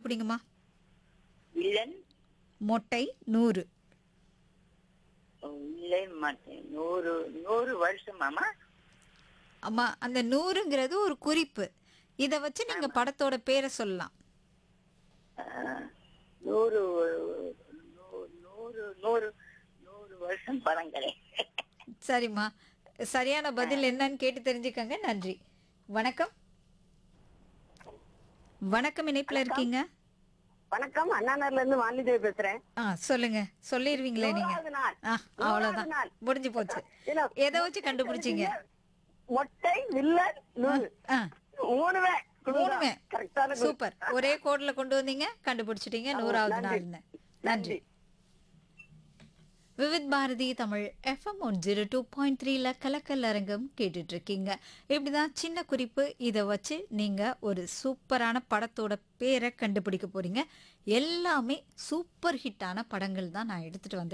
கண்டுபிடிங்கம்மா villain மொட்டை நூறு villain மாட்டேன் நூறு நூறு வருஷமாமா அம்மா அந்த நூறுங்கிறது ஒரு குறிப்பு இதை வச்சு நீங்க படத்தோட பேரை சொல்லலாம் ஆஹ், நூறு நூ- நூறு நூறு நூறு வருஷம் படங்களே சரிம்மா சரியான பதில் என்னன்னு கேட்டு தெரிஞ்சுக்கங்க நன்றி வணக்கம் வணக்கம் இணைப்புல இருக்கீங்க வணக்கம் அண்ணாநகர்ல இருந்து வாணிதேவி பேசுறேன் ஆ சொல்லுங்க சொல்லிருவீங்களே நீங்க நூறாவது நாள். ஆ அவ்வளவுதான் நூறாவது நாள். முடிஞ்சு போச்சு இல்ல, எதை வச்சு கண்டுபிடிச்சீங்க மொட்டை வில்லன் நூறு ஆ மூணுமே மூணுமே கரெக்டான சூப்பர் ஒரே கோட்ல கொண்டு வந்தீங்க கண்டுபிடிச்சிட்டீங்க நூறாவது நாள்னு நன்றி Vividh Bharati Tamil FM one zero two point த்ரீல கலக்கல் அரங்கம் கேட்டுட்டு இருக்கீங்க இப்படிதான் சின்ன குறிப்பு இதை வச்சு நீங்க ஒரு சூப்பரான படத்தோட பேரை கண்டுபிடிக்க போறீங்க எல்லாமே சூப்பர் ஹிட்டான படங்கள் தான் நான் எடுத்துட்டு வந்திருக்கேன்